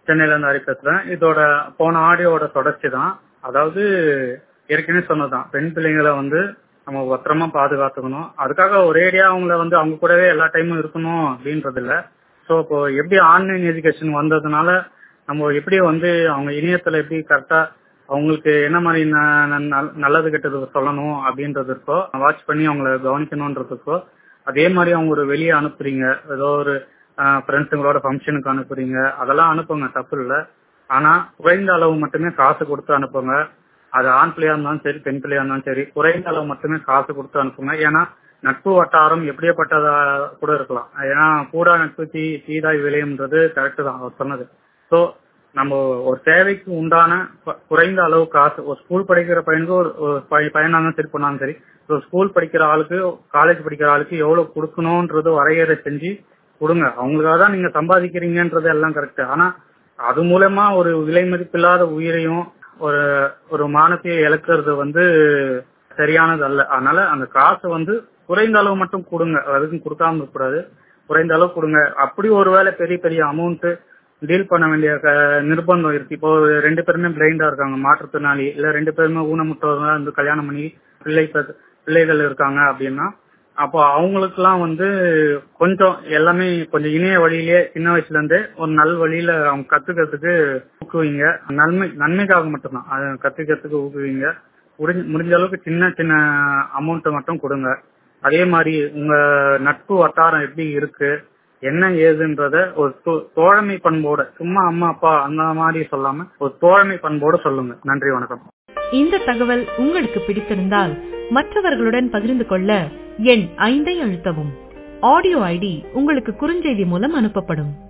சென்னையில இருந்து ஹரி பேசுறேன் இதோட போன ஆடியோட தொடர்ச்சி தான் அதாவது ஏற்கனவே சொன்னதுதான் பெண் பிள்ளைங்களை வந்து நம்ம பத்திரமா பாதுகாத்துக்கணும் அதுக்காக ஒரேடியா அவங்கள வந்து அவங்க கூடவே எல்லா டைமும் இருக்கணும் அப்படின்றது இல்ல ஸோ இப்போ எப்படி ஆன்லைன் எஜுகேஷன் வந்ததுனால நம்ம எப்படி வந்து அவங்க இணையத்துல எப்படி கரெக்டா அவங்களுக்கு என்ன மாதிரி ந- ந- நல்- நல்லது கெட்டது சொல்லணும் அப்படின்றது இருக்கோ வாட்ச் பண்ணி அவங்கள கவனிக்கணுன்றதுக்கோ அதே மாதிரி அவங்க ஒரு வெளியே அனுப்புறீங்க ஏதோ ஒரு ஃப்ரெண்ட்ஸுங்களோட ஃபங்க்ஷனுக்கு அனுப்புறீங்க அதெல்லாம் அனுப்புங்க தப்பு இல்லை ஆனா குறைந்த அளவு மட்டுமே காசு கொடுத்து அனுப்புங்க அது ஆண் பிள்ளையா இருந்தாலும் சரி பெண் பிள்ளையா இருந்தாலும் சரி குறைந்த அளவு மட்டுமே காசு கொடுத்து அனுப்புங்க ஏன்னா நட்பு வட்டாரம் எப்படியப்பட்டதா கூட இருக்கலாம் ஏன்னா கூடா நட்பு தீ தீதாய் விளையும்ன்றது கரெக்ட் தான் அவர் சொன்னது ஸோ நம்ம ஒரு தேவைக்கு உண்டான ப- குறைந்த அளவு காசு ஒரு ஸ்கூல் படிக்கிற பையனுக்கு ஒரு ஒரு பை- பையனா இருந்தாலும் சரி பொண்ணாலும் சரி ஒரு ஸ்கூல் படிக்கிற ஆளுக்கு காலேஜ் படிக்கிற ஆளுக்கு எவ்வளவு கொடுக்கணும்ன்றது வரையறை செஞ்சு கொடுங்க அவங்களுக்காக தான் நீங்க சம்பாதிக்கிறீங்கன்றது எல்லாம் கரெக்ட் ஆனா அது மூலமா ஒரு விலை மதிப்பில்லாத உயிரையும் ஒரு ஒரு மானத்தையும் இழக்கிறது வந்து சரியானது அல்ல அதனால அந்த காசை வந்து குறைந்த அளவு மட்டும் கொடுங்க அதுக்கும் கொடுக்காம இருக்கக்கூடாது குறைந்த அளவு கொடுங்க அப்படி ஒருவேளை பெரிய பெரிய அமௌண்ட் டீல் பண்ண வேண்டிய க- நிர்பந்தம் இருக்கு இப்போ ரெண்டு பேருமே பிளைண்டா இருக்காங்க மாற்றுத்திறனாளி இல்ல ரெண்டு பேருமே ஊனமுற்றவங்க வந்து கல்யாணம் பண்ணி பிள்ளை பெ- பிள்ளைகள் இருக்காங்க அப்படின்னா அப்போ அவங்களுக்குலாம் வந்து கொஞ்சம் எல்லாமே கொஞ்சம் இணைய வழியிலே சின்ன வயசுல இருந்தே ஒரு நல் வழியில அவங்க கத்துக்கிறதுக்கு ஊக்குவிங்க நன்மை நன்மைக்காக மட்டும்தான் அதை கத்துக்கிறதுக்கு ஊக்குவிங்க முடிஞ்ச முடிஞ்ச அளவுக்கு சின்ன சின்ன அமௌண்ட் மட்டும் கொடுங்க அதே மாதிரி உங்க நட்பு வட்டாரம் எப்படி இருக்கு என்ன ஏதுன்றத ஒரு தோ- தோழமை பண்போட சும்மா அம்மா அப்பா அந்த மாதிரி சொல்லாம ஒரு தோழமை பண்போட சொல்லுங்க நன்றி வணக்கம் இந்த தகவல் உங்களுக்கு பிடித்திருந்தால் மற்றவர்களுடன் பகிர்ந்து கொள்ள எண் ஐந்தை அழுத்தவும் ஆடியோ ஐடி உங்களுக்கு குறுஞ்செய்தி மூலம் அனுப்பப்படும்